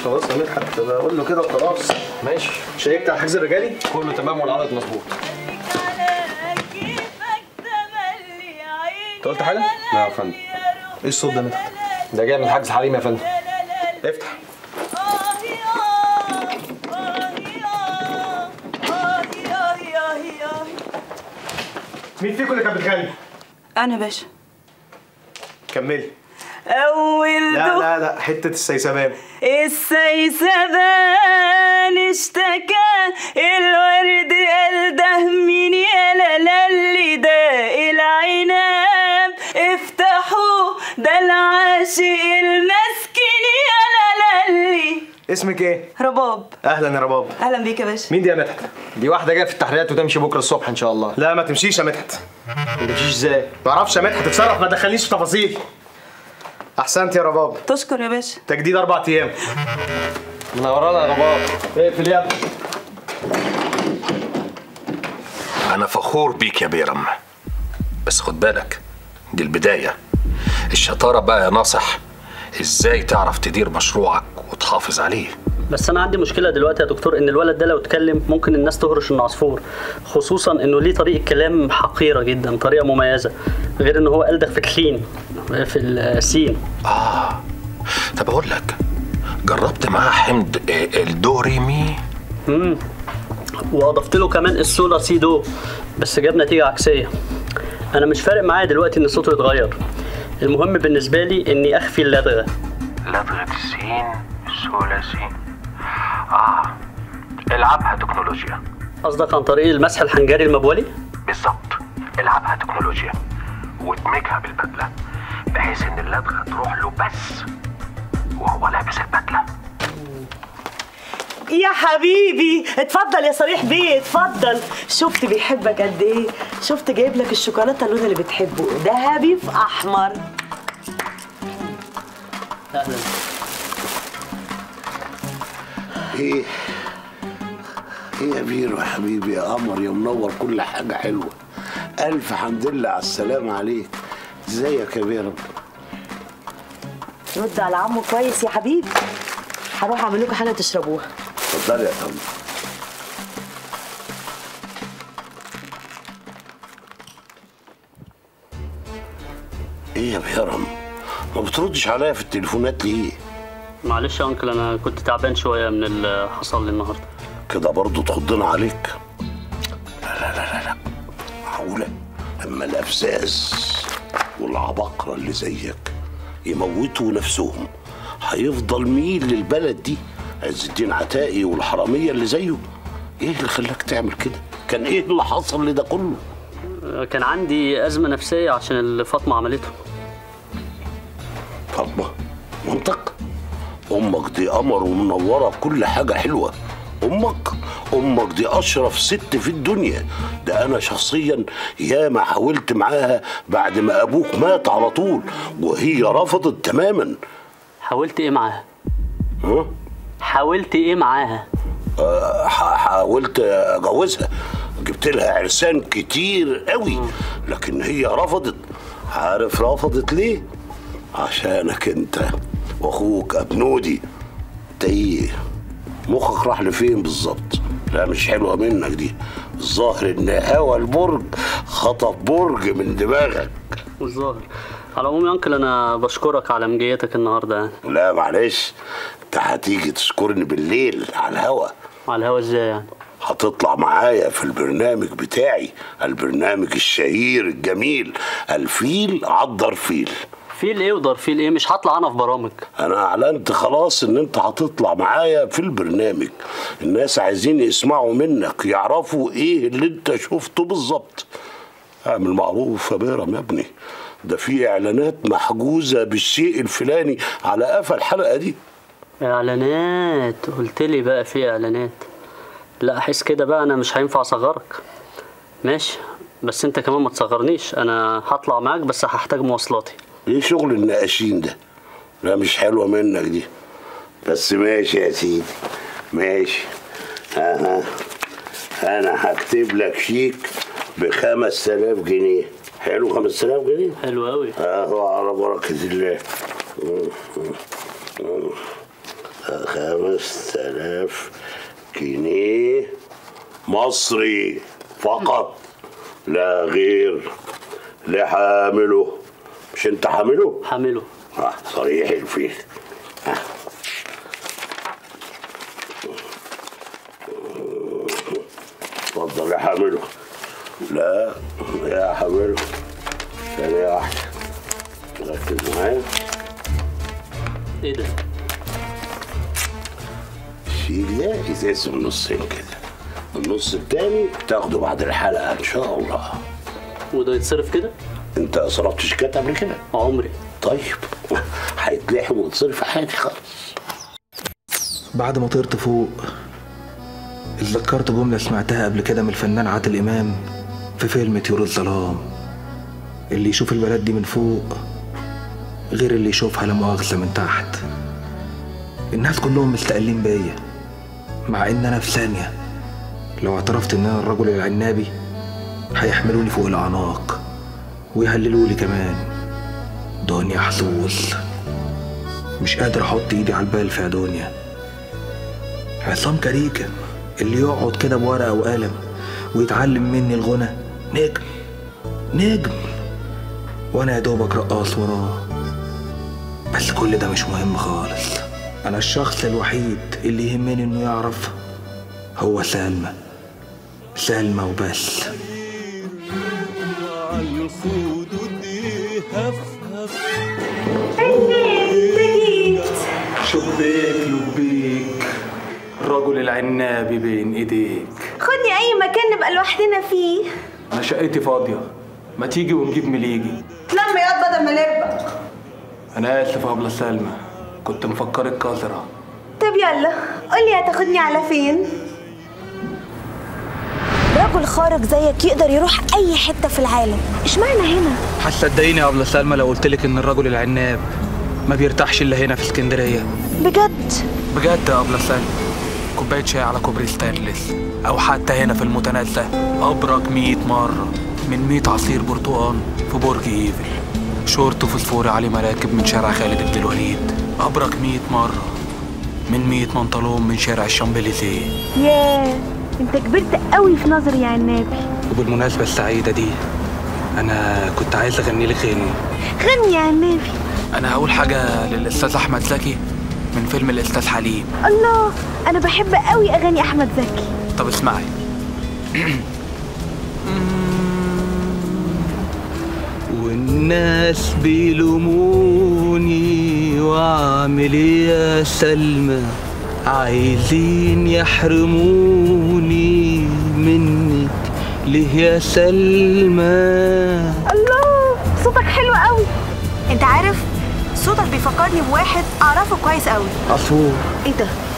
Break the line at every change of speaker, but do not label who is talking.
خلاص يا مدحت بقول له كده وخلاص
ماشي
شيكت على الحجز الرجالي
كله تمام والعدد مظبوط
انت قلت حاجه؟
لا يا فندم
ايه الصوت ده يا مدحت؟
ده جاي من الحجز حريم يا فندم
افتح مين فيكم اللي كان بتغني؟
انا باشا
كملي
اول
لا
دخ
لا لا حته السيسبان
السيسبان اشتكى الورد قال ده مين يا لالي ده العناب افتحوا ده العاشق المسكين يا لالي
اسمك ايه؟
رباب
اهلا يا رباب
اهلا بيك يا باشا
مين دي يا مدحت؟
دي واحده جايه في التحريات وتمشي بكره الصبح ان شاء الله
لا ما تمشيش يا مدحت
ما تمشيش ازاي
ما اعرفش يا مدحت اتصرف ما تدخلنيش في تفاصيل احسنت يا رباب
تشكر يا باشا
تجديد اربع ايام
منورانا يا رباب اقفل يا ابني
أنا فخور بيك يا بيرم بس خد بالك دي البداية الشطارة بقى يا ناصح إزاي تعرف تدير مشروعك وتحافظ عليه
بس انا عندي مشكله دلوقتي يا دكتور ان الولد ده لو اتكلم ممكن الناس تهرش انه عصفور خصوصا انه ليه طريقه كلام حقيره جدا طريقه مميزه غير ان هو ألدغ في الكلين في السين
آه طب أقول لك جربت معاه حمض آه، الدوريمي
امم واضفت له كمان السولا سي دو بس جاب نتيجه عكسيه انا مش فارق معايا دلوقتي ان صوته يتغير المهم بالنسبه لي اني اخفي اللدغه
لدغة السين الثلاثي آه العبها تكنولوجيا
قصدك عن طريق المسح الحنجري المبولي
بالظبط العبها تكنولوجيا وادمجها بالبدلة بحيث إن اللدغة تروح له بس وهو لابس البدلة
يا حبيبي اتفضل يا صريح بيه اتفضل شفت بيحبك قد ايه شفت جايب لك الشوكولاته اللون اللي بتحبه ذهبي في احمر
اهلا
ايه ايه يا بيرو يا حبيبي يا قمر يا منور كل حاجة حلوة ألف حمد لله على السلامة عليك ازيك يا بيرو
رد على عمو كويس يا حبيبي هروح اعمل لكم حاجه تشربوها
اتفضلي يا طنط ايه يا بيرم ما بتردش عليا في التليفونات ليه
معلش يا انكل انا كنت تعبان شويه من اللي حصل لي النهارده
كده برضه تخضنا عليك لا لا لا لا لا معقولة أما الأفزاز والعباقرة اللي زيك يموتوا نفسهم هيفضل مين للبلد دي عز الدين عتائي والحرامية اللي زيه ايه اللي خلاك تعمل كده كان ايه اللي حصل لده كله
كان عندي ازمه نفسيه عشان اللي فاطمه عملته
فاطمة منطق امك دي قمر ومنورة بكل حاجة حلوة امك امك دي اشرف ست في الدنيا ده انا شخصيا ياما حاولت معاها بعد ما ابوك مات على طول وهي رفضت تماما
حاولت ايه معاها
ها
حاولت ايه معاها
آه، ح- حاولت اجوزها جبت لها عرسان كتير قوي لكن هي رفضت عارف رفضت ليه عشانك انت واخوك ابنودي انت ايه مخك راح لفين بالظبط لا مش حلوه منك دي الظاهر ان هوا البرج خطف برج من دماغك
الظاهر على العموم يا انكل انا بشكرك على مجيتك النهارده يعني
لا معلش انت هتيجي تشكرني بالليل على الهوا
على الهوا ازاي يعني
هتطلع معايا في البرنامج بتاعي البرنامج الشهير الجميل الفيل عضر فيل
فيل ايه ودار فيل ايه مش هطلع انا في برامج
انا اعلنت خلاص ان انت هتطلع معايا في البرنامج الناس عايزين يسمعوا منك يعرفوا ايه اللي انت شفته بالظبط اعمل معروف يا بيرم يا ابني ده في اعلانات محجوزه بالشيء الفلاني على قفا الحلقه دي
اعلانات قلت لي بقى في اعلانات لا احس كده بقى انا مش هينفع اصغرك ماشي بس انت كمان ما تصغرنيش انا هطلع معاك بس هحتاج مواصلاتي
ايه شغل النقاشين ده لا مش حلوه منك دي بس ماشي يا سيدي ماشي ها ها انا هكتب لك شيك بخمس تلاف جنيه حلو خمس تلاف جنيه
حلو قوي
اهو على بركة الله خمس تلاف جنيه مصري فقط لا غير لا حامله مش انت حامله؟
حامله
اه صريح الفيل آه. اتفضل يا حامله لا يا حامله ثانية واحدة ركز معايا
ايه ده
شيل ده ازاز من نصين كده النص التاني تاخده بعد الحلقة ان شاء الله
وده يتصرف كده
انت صرفت شيكات قبل كده
عمري
طيب هيتلحم وتصرف عادي خالص
بعد ما طرت فوق اتذكرت جملة سمعتها قبل كده من الفنان عادل إمام في فيلم طيور الظلام اللي يشوف البلد دي من فوق غير اللي يشوفها لا مؤاخذة من تحت الناس كلهم مستقلين بيا مع إن أنا في ثانية لو اعترفت إن أنا الرجل العنابي هيحملوني فوق الأعناق ويهللولي كمان دنيا حظوظ مش قادر أحط إيدي على البال في دنيا عصام كاريكا اللي يقعد كده بورقة وقلم ويتعلم مني الغنى نجم نجم وانا يا دوبك رقاص وراه بس كل ده مش مهم خالص انا الشخص الوحيد اللي يهمني انه يعرف هو سلمى سلمى وبس شبيك لبيك الرجل العنابي بين ايديك
خدني اي مكان نبقى لوحدنا فيه
انا شقتي فاضيه ما تيجي ونجيب مليجي
لما ياض بدل ما نبقى
انا اسف يا ابله سلمى كنت مفكرك كسرة
طب يلا قولي هتاخدني على فين رجل خارق زيك يقدر يروح اي حته في العالم اشمعنى هنا
هتصدقيني يا ابله سلمى لو قلت لك ان الرجل العناب ما بيرتاحش الا هنا في اسكندريه
بجد
بجد يا ابله سلمى كوبايه شاي على كوبري ستانلس او حتى هنا في المتنزه ابرك 100 مره من 100 عصير برتقال في برج ايفل شورت فوسفوري عليه مراكب من شارع خالد بن الوليد ابرك 100 مره من 100 بنطلون من شارع الشامبليزيه
ياه انت كبرت قوي في نظري يا عنابي
وبالمناسبه السعيده دي انا كنت عايز اغني لك غني
غني يا عنابي
انا هقول حاجه للاستاذ احمد زكي من فيلم الاستاذ حليم
الله انا بحب قوي اغاني احمد زكي
طب اسمعي والناس بيلوموني واعمل ايه يا سلمى عايزين يحرموني منك ليه يا سلمى
الله صوتك حلو قوي انت عارف صوتك بيفكرني بواحد اعرفه كويس قوي
عصفور
ايه ده